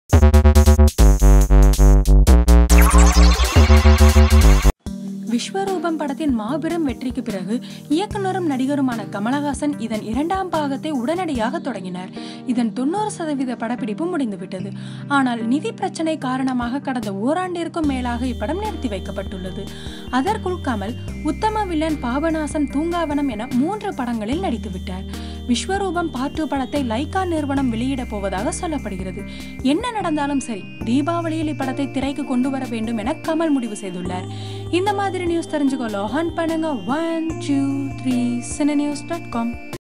விஸ்வரூபம் படத்தின் மாபெரும் வெற்றிக்கு பிறகு இயக்குனரும் நடிகருமான கமலஹாசன் இதன் இரண்டாம் பாகத்தை உடனடியாக தொடங்கினார் இதன் தொண்ணூறு சதவீத படப்பிடிப்பு முடிந்துவிட்டது ஆனால் நிதி பிரச்சனை காரணமாக கடந்த ஓராண்டிற்கும் மேலாக இப்படம் நிறுத்தி வைக்கப்பட்டுள்ளது அதற்குள் கமல் உத்தம வில்லன் பாபநாசம் தூங்காவனம் என மூன்று படங்களில் நடித்துவிட்டார் விஸ்வரூபம் பார்ட் டூ படத்தை லைகா நிறுவனம் வெளியிட போவதாக சொல்லப்படுகிறது என்ன நடந்தாலும் சரி தீபாவளியில் இப்படத்தை திரைக்கு கொண்டு வர வேண்டும் என கமல் முடிவு செய்துள்ளார் இந்த மாதிரி நியூஸ் தெரிஞ்சுக்கோ லாகான் பண்ணுங்க one two three cine news dot com